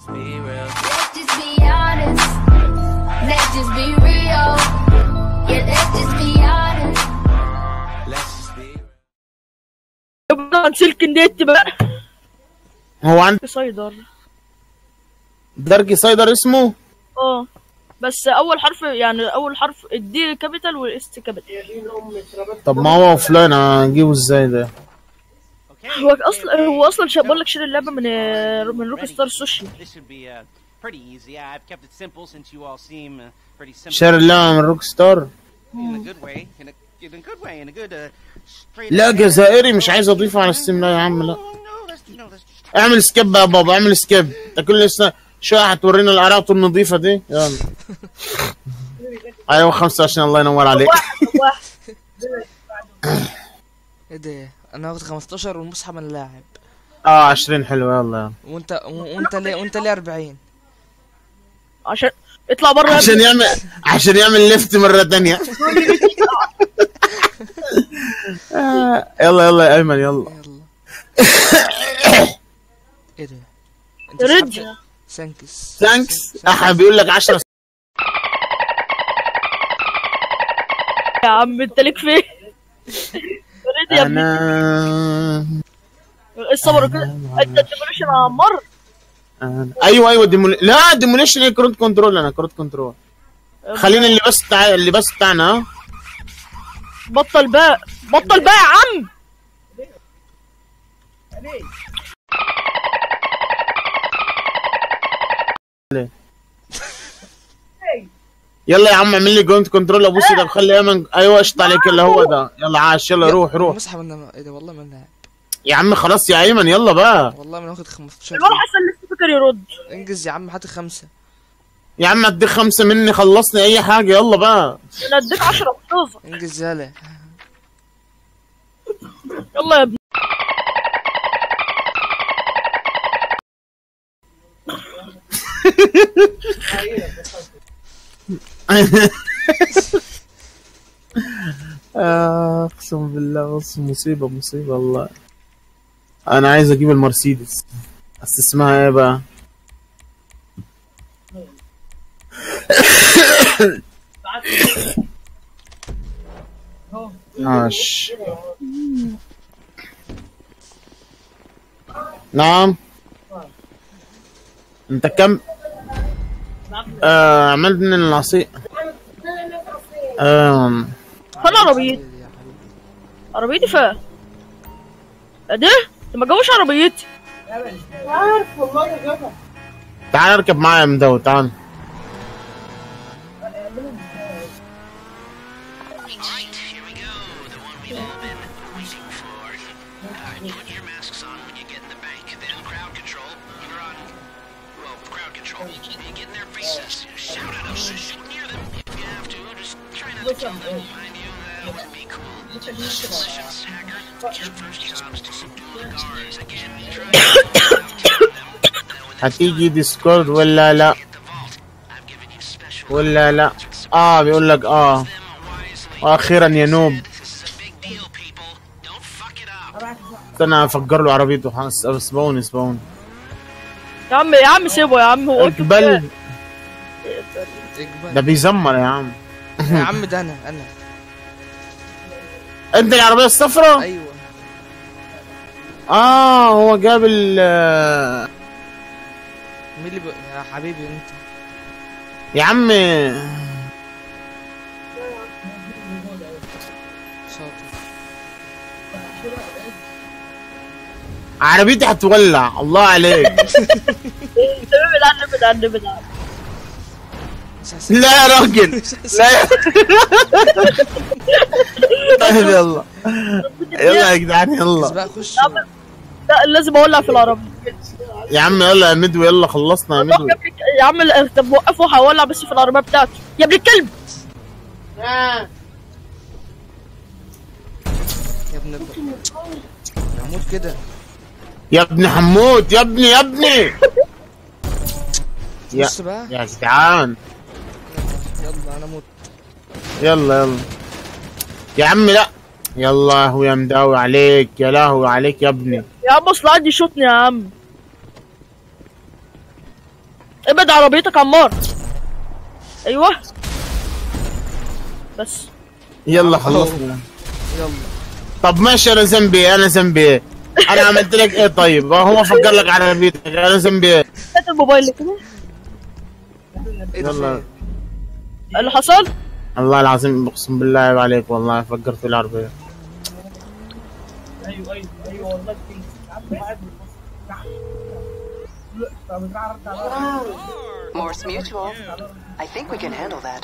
be real. Let's just be honest. Let's just be real. Yeah, let's just be honest. Let's just be real. يبقى سلك النت بقى هو عند سايدر درجي سايدر اسمه اه بس اول حرف يعني اول حرف الدي كابيتال والاس كابيتال طب ما هو اوف لاين هجيبه ازاي ده Okay. هو اصلا هو اصلا شا- بقول لك شيل اللعبه من من روك ستار سوشي This should be uh, pretty easy. Yeah, I've kept it simple since you all seem uh, pretty simple. شاري اللعبة من روك ستار In a good way. In a, in a good way. In a good uh, straight. لا جزائري مش عايز اضيفه على ستيم لا يا عم لا No, no, let's no, let's just اعمل سكيب يا بابا اعمل سكيب انت كل سنه شويه هتورينا العراق النظيفه دي يلا ايوه 25 الله ينور عليك واحد ايه ده انا واخد 15 والمصحف من اللاعب اه 20 حلو يلا يلا وانت وانت ليه وانت ليه 40 عشان اطلع بره عشان يعمل عشان يعمل ليفت مره تانية آه، يلا يلا يا ايمن يلا يلا ايه ده انت رد سحبت- ثانكس ثانكس احد بيقول لك 10 يا عم انت ليك فين رد يا ابني انا الصبر كده انت الديموليشن يا عمار أنا- ايوه ايوه ديمول... لا ديموليشن هي كروت كنترول انا كروت كنترول خلينا اللي بس بتاع اللي بس بتاعنا ها بطل بقى بطل بقى يا عم يلا يا عم اعمل لي جوينت كنترول ابوس ايدك خلي ايمن ايوه قشطة عليك اللي هو ده يلا عاش يلا روح روح المصحف من ايه ده والله من اللاعب يا عم خلاص يا ايمن يلا بقى والله من واخد 15 الواد حسن لسه فاكر يرد انجز يا عم هات خمسة يا عم اديك خمسة مني خلصني اي حاجة يلا بقى انا اديك 10 محفوظه انجز يالا يلا يا ابني آه، اقسم بالله بص مصيبة مصيبة والله انا عايز اجيب المرسيدس بس اسمها ايه بقى ماشي نعم انت كم آه عملت من العصير آه فين عربيتي عربيتي فين ده انت ما جابوش عربيتي تعال اركب معايا يا مدو تعال Alright, here we go. The one we've all been waiting for. Alright, put your masks on when you get in the bank. Then crowd control. You're on. Well, crowd control. You get in their faces. Shout at them. Shoot near them if you have to. Just try not to kill them. Mind you, that would be cool. Delicious hacker. Your first job's to subdue the guards. Again, try to هتيجي ديسكورد ولا لا get the vault. I've given you special ولا لا اه بيقول لك اه them wisely. واخيرا يا نوب This is a big deal, people. Don't fuck it up. استنى افجر له عربيته حس- سبون سبون يا عم يا عم سيبه يا عم هو واقف اقبل كده. اقبل ده بيزمر يا عم يا عم ده انا انا انت العربيه الصفراء ايوه اه هو جاب ال آه، مين اللي ب... يا حبيبي انت يا عم شاطر عربيتي هتولع الله عليك ابعد عنه ابعد عنه ابعد عنه اساسا لا يا راجل لا يا طيب يلا يلا يا جدعان يلا بقى خش لا لازم اولع في العربية يا عم يلا يا مدوي يلا خلصنا يا والله مدوي يا ابني يا عم لا، طب وقفوا هولع بس في العربية بتاعته يا ابن الكلب يا ابن الب... هموت كده يا ابن حمود يا ابني يا ابني يا بص بقى يا جدعان يلا انا موت يلا يلا يا عم لا يلا هو يا مداوي عليك يا لهوي عليك يا ابني يا عم اصل عندي شوطني يا عم ابعد عربيتك عمار ايوه بس يلا خلصنا يلا طب ماشي انا ذنبي إيه؟ انا ذنبي إيه؟ انا عملت لك ايه طيب هو فكر لك على بيتك انا ذنبي إيه؟ هات الموبايل كده ايه ده يلا. فين؟ اللي حصل الله العظيم اقسم بالله عيب عليك والله فكرت في العربيه Morse Mutual. I think we can handle that.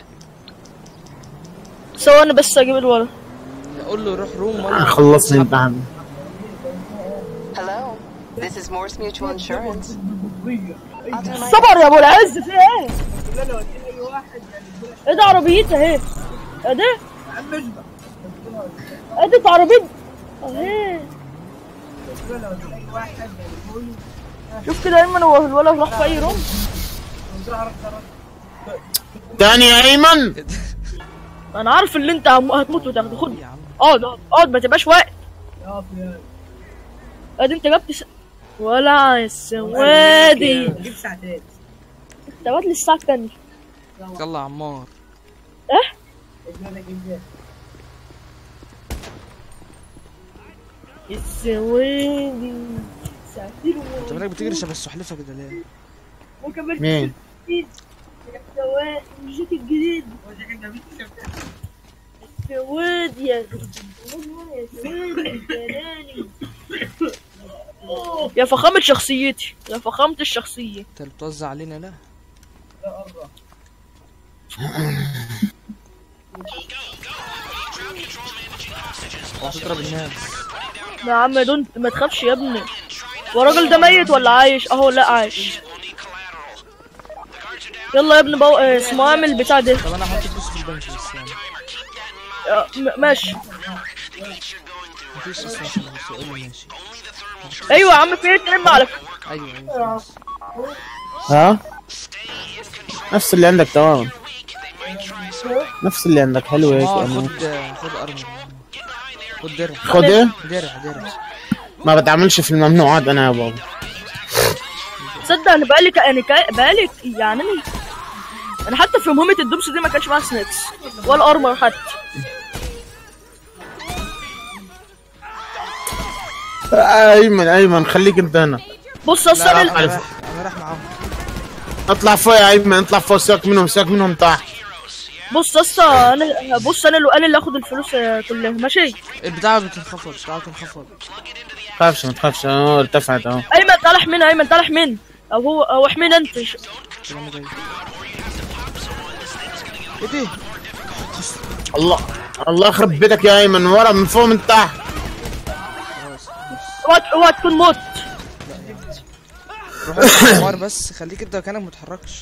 ثواني بس اجيب الولد اقول له روح روم وانا خلصني انت عم Hello. This is Morse Mutual Insurance. I'll do my صبر يا ابو العز في ايه ايه ده عربيتي اهي ايه ده ايه ده عربيت اهي شوف كده ايمن هو الولد راح في اي روم تاني يا ايمن انا عارف اللي انت هم- هتموت وتاخده خد يا عم اقعد اقعد اقعد ما تبقاش واقف ادي انت جبت س... ولا السوادي انت جبت لي الساعة التانية يلا يا عمار السوادي ساعتين انت مالك بتجري شبه السحلفه كده ليه؟ وكمان مين السواد الجيت الجديد السواد يا يا سواد الجلالي. يا فخامة شخصيتي يا فخامة الشخصية انت اللي بتوزع علينا لا وهتضرب الناس يا عم دون ما تخافش يا ابني هو الراجل ده ميت ولا عايش اهو لا عايش يلا يا ابني بقى آه، اسمه اعمل البتاع ده طب انا هحط فلوس في البنك بس يعني آه، م- ماشي مفيش اصلا عشان بس يقول لي ماشي ايوه يا عم في ايه تلم على فكرة. ايوه ايوه خلاص ها نفس اللي عندك تمام نفس اللي عندك حلو هيك اه يعني. خد خد ارمر خد درع خد ايه درع درع ما بتعاملش في الممنوعات انا يا بابا تصدق انا بقالي ك... انا كا... بقالي يعني انا انا حتى في مهمة الدبس دي ما كانش معايا سناكس ولا ارمر حتى ايمن ايمن خليك انت هنا بص اصل لا انا انا رايح انا رايح معاهم اطلع فوق يا ايمن اطلع فوق سيبك منهم سيبك منهم تحت بص اصلا انا بص انا اللي انا اللي اخد الفلوس آه، كلها ماشي البتاعه بتنخفض البتاعه بتنخفض تخافش ما تخافش اهو ارتفعت اهو ايمن تعال احمينا ايمن تعال احمينا او هو او احمينا انت ش- كده انا جاي ايه ده؟ الله الله يخرب بيتك يا ايمن من ورا من فوق من تحت خلاص اوعى اوعى تكون موت روح انت يا عمار بس خليك انت مكانك ما تتحركش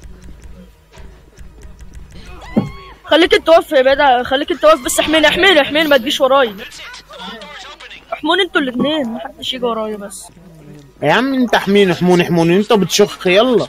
خليك انت واقف يا بعيد خليك انت واقف بس احميني احميني احميني ما تجيش ورايا احموني انتوا الاثنين ما حدش يجي ورايا بس يا عم انت احميني احموني احموني انت بتشخ يلا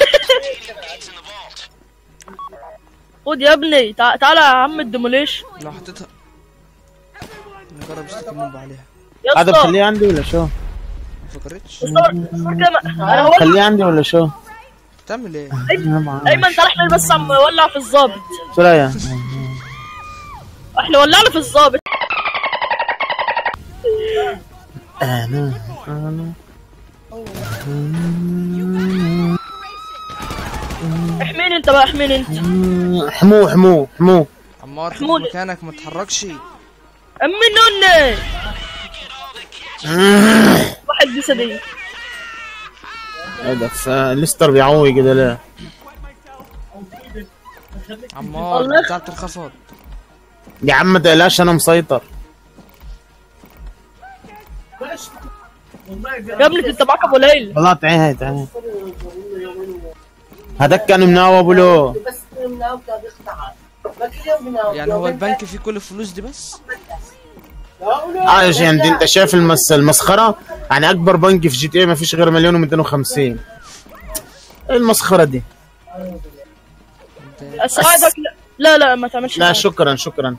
خد يا ابني تع... تعالى يا عم الديموليش لو حطيتها نجرب ستيك موب عليها يا هذا اسطى بخليه عندي ولا شو ما فكرتش استنى، كده ما- انا هولع خليه عندي ولا شو تعمل ايه؟ ايمن تعالى احميني بس عم ولع في الظابط سوريا احنا ولعنا في الظابط انا انا احميني انت بقى احميني انت حموه حموه حموه عمار خد محمود. مكانك ما تتحركش امي نوني واحد جسدي هذا فليستر بيعوي كده ليه عمار الله. بتاعة الخفض يا عم ما تقلقش انا مسيطر يا ابني انت معاك ابو ليلى والله تعال تعال هذاك كان مناوي ابو لو يعني هو البنك فيه كل الفلوس دي بس عايش يعني انت شايف المس المسخره يعني اكبر بنك في جي تي اي ما فيش غير مليون و250 ايه المسخره دي اساعدك لا لا لا ما تعملش لا حاجة. شكرا شكرا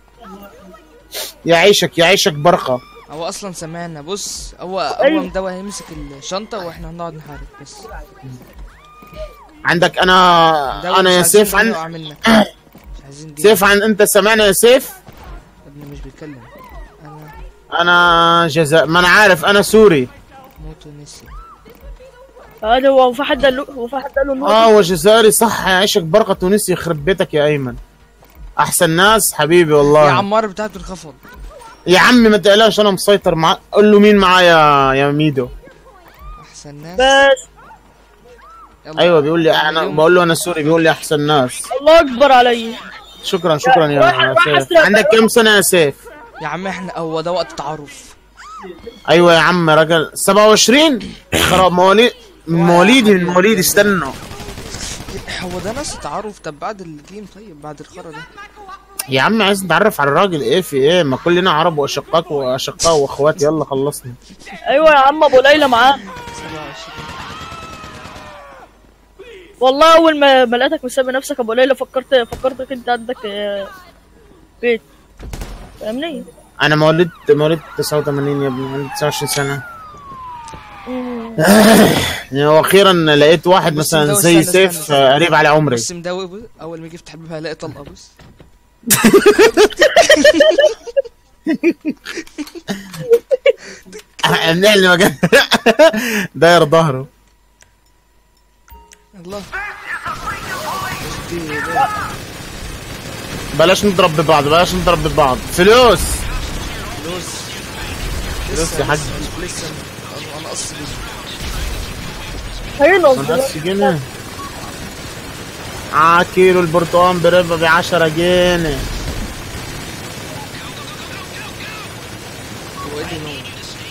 يعيشك يعيشك برقه هو اصلا سمعنا بص هو أيوة. اول مدوى هيمسك الشنطه واحنا هنقعد نحارب بس عندك انا ده انا مش يا عايزين سيف عن نقع منك مش عايزين دي سيف عن انت سامعني يا سيف ابني مش بيتكلم انا انا جزاء ما انا عارف انا سوري موت ونسي هذا هو في حد قال له هو في حد قال له إنه- اه وجزائري صح عيشك برقة تونسي يخرب بيتك يا ايمن احسن ناس حبيبي والله يا عمار بتاعته انخفض يا عمي ما تقلقش انا مسيطر مع قول له مين معايا يا ميدو احسن ناس بس يلا. ايوه بيقول لي انا اليوم- بقول له انا سوري بيقول لي احسن ناس الله اكبر علي شكرا شكرا يا روح- روح سيف أسرع. عندك كم سنة يا سيف يا عم احنا هو ده وقت تعارف ايوه يا عم رجل 27 خراب مواليد من مواليدي من مواليدي استنوا هو ده ناس تعارف طب بعد الجيم طيب بعد الخرا ده يا عم عايز نتعرف على الراجل ايه في ايه ما كلنا عرب واشقاء واشقاء واخوات يلا خلصنا ايوه يا عم ابو ليلى معاه 27 والله اول ما ما لقيتك مسمي نفسك ابو ليلى فكرت فكرتك انت عندك آه، بيت فاهمني انا مواليد مواليد 89 يا ابني عندي 29 سنه مم. يعني واخيرا لقيت واحد بص مثلا مدوي، زي استنى، سيف استنى، استنى. آه، قريب على عمري بس مدوي بص، اول ما يجي يفتح الباب هلاقي طلقه بص النقل مكان داير ظهره الله بلاش نضرب ببعض بلاش نضرب ببعض فلوس فلوس فلوس يا حاج لسه انا انا قص هينقص نص جنيه اه كيلو البرتقال بربع ب 10 جنيه هو ايه اللي نور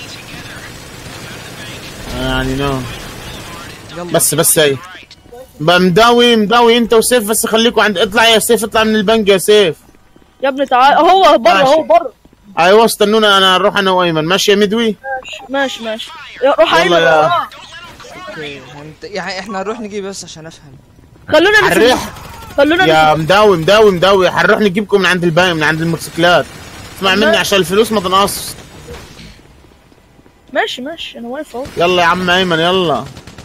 يعني نو يلا بس بس هي بقى مداوي مداوي انت وسيف بس خليكوا عند اطلع يا سيف اطلع من البنك يا سيف يا ابني تعال هو بره ماشي. هو بره ايوه استنونا انا اروح انا وايمن ماشي يا مدوي ماشي ماشي يا روح يلا عيني يا- وراه. اوكي هنت... يعني احنا هنروح نجيب بس عشان افهم خلونا نفهم حنروح خلونا يا نفهم مداوي مداوي مداوي حنروح نجيبكم من عند البنك من عند الموتوسيكلات اسمع مني عشان الفلوس ما تنقص ماشي ماشي انا واقف اهو يلا يا عم ايمن يلا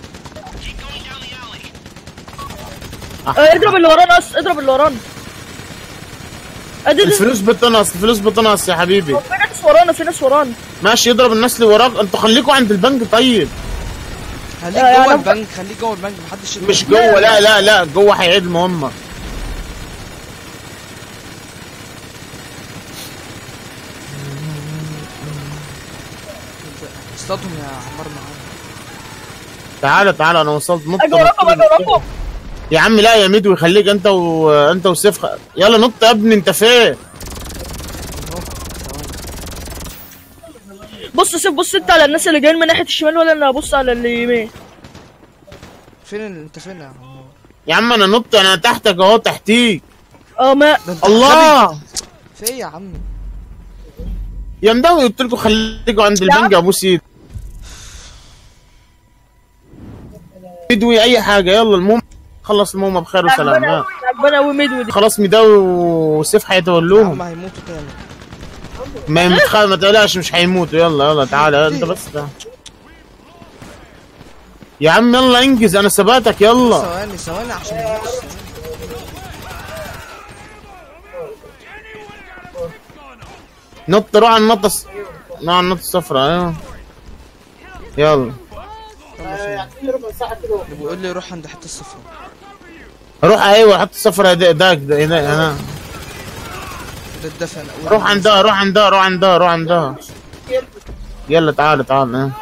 آه، اضرب اللي ورانا أص- اضرب اللي ورانا ادي ادي- الفلوس بتنقص الفلوس بتنقص يا حبيبي في ناس ورانا في ناس ورانا ماشي يضرب الناس اللي وراك انتوا خليكوا عند البنك طيب خليك يا- يا جوه رب. البنك خليك جوه البنك محدش يدخل. مش جوه لا لا لا جوه هيعيد المهمه اصطادهم يا عمار معانا تعالى تعالى انا وصلت نط اجي وراكم اجي وراكم يا عم لا يا مدوي خليك انت وانت وسيف خ... يلا نط يا ابني انت فين اهو ثواني بص سيب بص انت على الناس اللي جايين من ناحيه الشمال ولا انا ابص على اليمين فين ال- انت فين يا عمار يا عم انا نط انا تحتك اهو تحتيك اه ما ده انت غبي. الله في ايه يا عم يا مدوي قلت لكم خليكوا عند البنك يا ابو سيد مدوي اي حاجه يلا المهم خلص المهم بخير وسلام ها. عجباني قوي ميدو دي خلاص مداوي وسيف يا هيتولوهم عم هيموتوا تاني ما متخيل ما تقلقش مش هيموتوا يلا يلا تعالى انت بس ده. يا عم يلا انجز انا ثباتك يلا ثواني ثواني عشان يموتوا. نط روح على النطة الص- روح على النطة الصفراء ايوه يلا بيقول لي روح عند حته الصفر روح ايوه حط الصفراء ده ده ده هنا هنا ده الدفن روح عندها روح عندها روح عندها روح عندها يلا تعال تعال اه.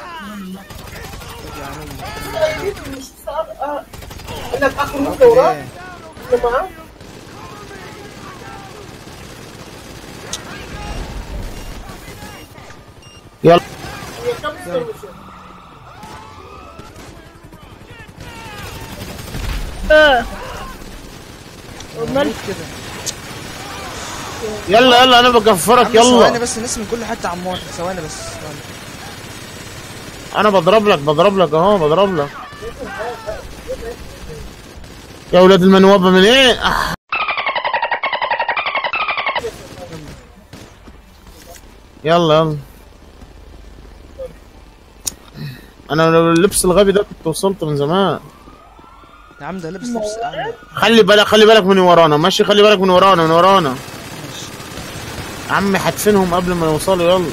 اوكي يلا اه موت كده يلا يلا انا بكفرك عم ثواني يلا بس الناس من كل حته عمار ثواني بس ثواني انا بضرب لك بضرب لك اهو بضرب لك يا ولاد المنوبة من ايه أح. يلا يلا انا لو اللبس الغبي ده كنت وصلت من زمان يا عم ده لابس لبس اعمى خلي بالك خلي بالك من ورانا ماشي خلي بالك من ورانا من ورانا يا عم حدفنهم قبل ما يوصلوا يلا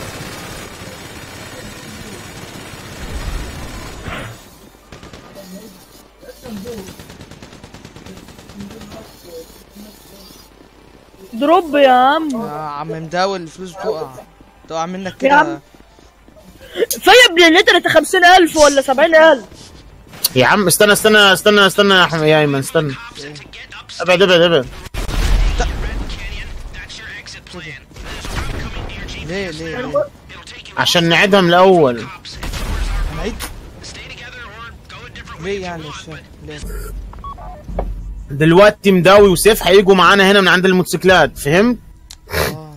دروب يا عم يا عم مداول الفلوس بتقع تقع منك يا عم. كده فيا ابن اللتر خمسين ألف ولا سبعين ألف يا عم استنى استنى استنى استنى يا أحمد- يا ايمن استنى ابعد ابعد ابعد ليه ليه ليه عشان نعيدها من الاول هنعيد ليه يعني مش فاهم ليه دلوقتي مداوي وسيف هيجوا معانا هنا من عند الموتوسيكلات فهمت اه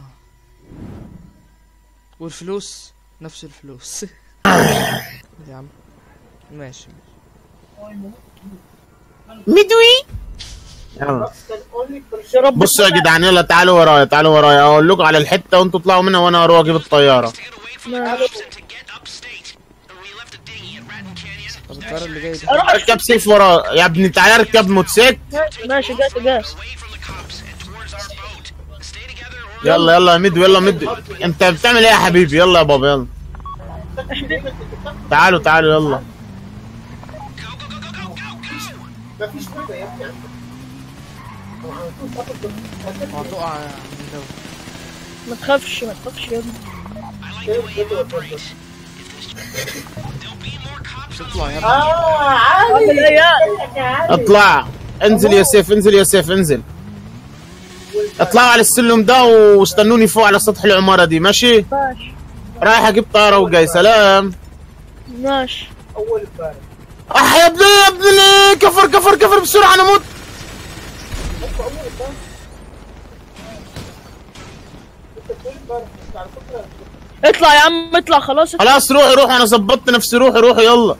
والفلوس نفس الفلوس يا عم ماشي مدوي يلا يا رب بصوا يا جدعان يلا تعالوا ورايا تعالوا ورايا اقول لكم على الحته وانتوا اطلعوا منها وانا اروح اجيب الطياره طب الطيارة اللي جاي دي أروح اركب سيف ورايا يا ابني تعالى اركب موتوسيكل ماشي جات جات يلا يلا يا مدو يلا مدو انت بتعمل ايه يا حبيبي يلا يا بابا يلا تعالوا تعالوا يلا هتقع يا عم مداول ما تخافش ما تخافش يا ابني اطلع يا ابني عامل ايه يا اطلع انزل يا سيف انزل يا سيف انزل اطلعوا على السلم ده واستنوني فوق على سطح العمارة دي ماشي ماشي رايح اجيب طيارة وجاي سلام ماشي اح يا ابني يا ابني كفر كفر كفر بسرعة انا موت اطلع يا عم اطلع خلاص اطلع. خلاص روحي روحي انا ظبطت نفسي روحي روحي يلا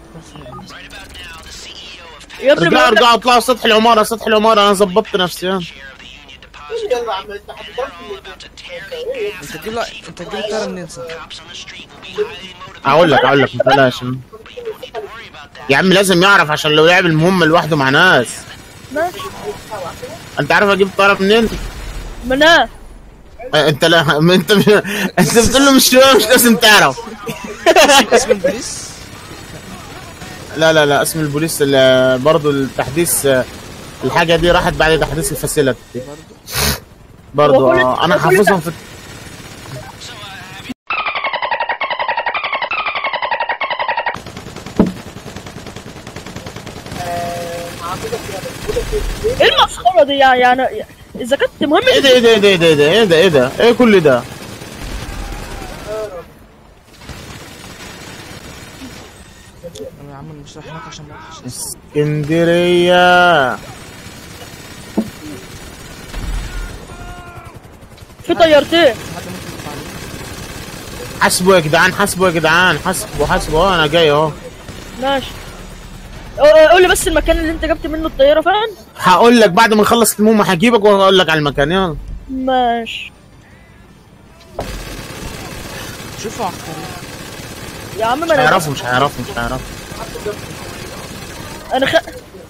يا ابني ارجعوا ما ارجعوا اطلعوا سطح العمارة سطح العمارة انا ظبطت نفسي يلا انت تجيب لا انت تجيب الطيارة منين صح اقول لك اقول لك ما تقلقش يا عم لازم يعرف عشان لو لعب المهمة لوحده مع ناس ماشي انت عارف اجيب الطيارة منين؟ مناه اه، انت لا ما انت انت بتقول له مش مش لازم تعرف اسم البوليس لا لا لا اسم البوليس ال- برضو التحديث اه، الحاجة دي راحت بعد تحديث الفاسيلتي برضو هو كل- اه، انا هو كل حافظهم في ايه المسخره دي يعني يعني اذا كانت مهمه ايه ده ايه ده ايه ده ايه ده ايه ده ايه ده ايه كل ده يا عم أنا مش رايح هناك عشان ما اروحش اسكندرية في طيارتين حد ممكن يطلع عليه حاسبوا يا جدعان حاسبوا يا جدعان حاسبوا حاسبوا اه انا جاي اهو ماشي اه، اه، قول لي بس المكان اللي انت جبت منه الطياره فين هقول لك بعد ما نخلص المهمة هجيبك وهقول لك على المكان يلا ماشي شوفوا على الطريق يا عم مش ما انا هيعرفوا مش هيعرفوا مش هيعرفوا انا خ...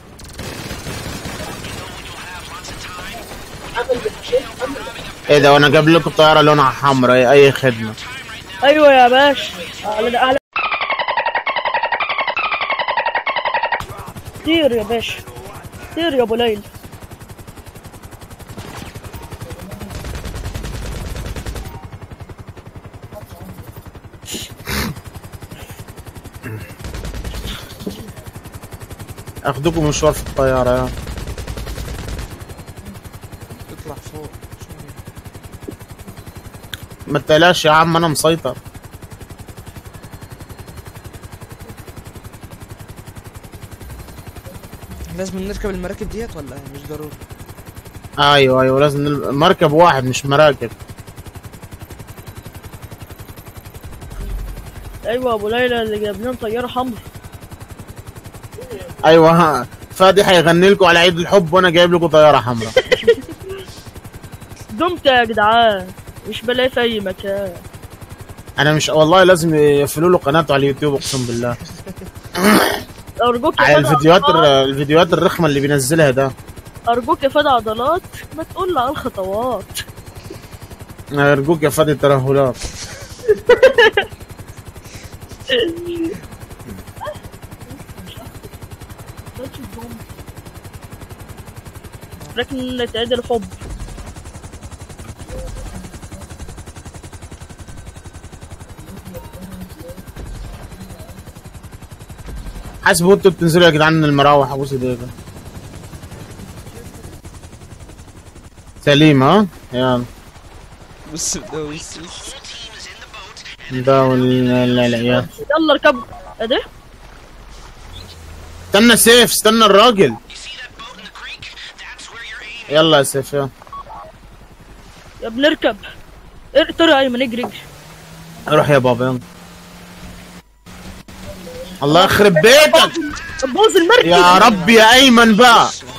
ايه ده وانا جايب لكم طيارة لونها حمراء ايه اي خدمة ايوه يا باشا على على طير يا باشا طير يا ابو ليلى اخدكم مشوار في الطيارة يلا اطلع فوق شوية. ما تقلقش يا عم انا مسيطر لازم نركب المراكب ديت ولا مش ضروري ايوه ايوه لازم نل- مركب واحد مش مراكب ايوه يا ابو ليلى اللي جاب لنا طياره حمراء ايوه ها فادي هيغني لكم على عيد الحب وانا جايب لكم طيارة حمراء دمت يا جدعان مش بلاقي في اي مكان انا مش والله لازم يقفلوا له قناته على اليوتيوب اقسم بالله ارجوك يا على فدا الفيديوهات عضلات الر- الفيديوهات الرخمه اللي بينزلها ده ارجوك يا فدا عضلات ما تقول لي على الخطوات ارجوك يا فادي الترهلات لكن تعيد الحب حاسبوا انتوا بتنزلوا يا جدعان من المراوح ابوس ايديكم سليم ها يلا بص ده بص بص. ده والعيال يلا اركب ايه ده استنى سيف استنى الراجل You see that boat in the creek? That's where you're aiming. يلا يا سيف يلا يا بنركب ار- طري ايمن اجري اجري روح يا بابا يلا الله يخرب بيتك بوظ المركب يا رب يا ايمن بقى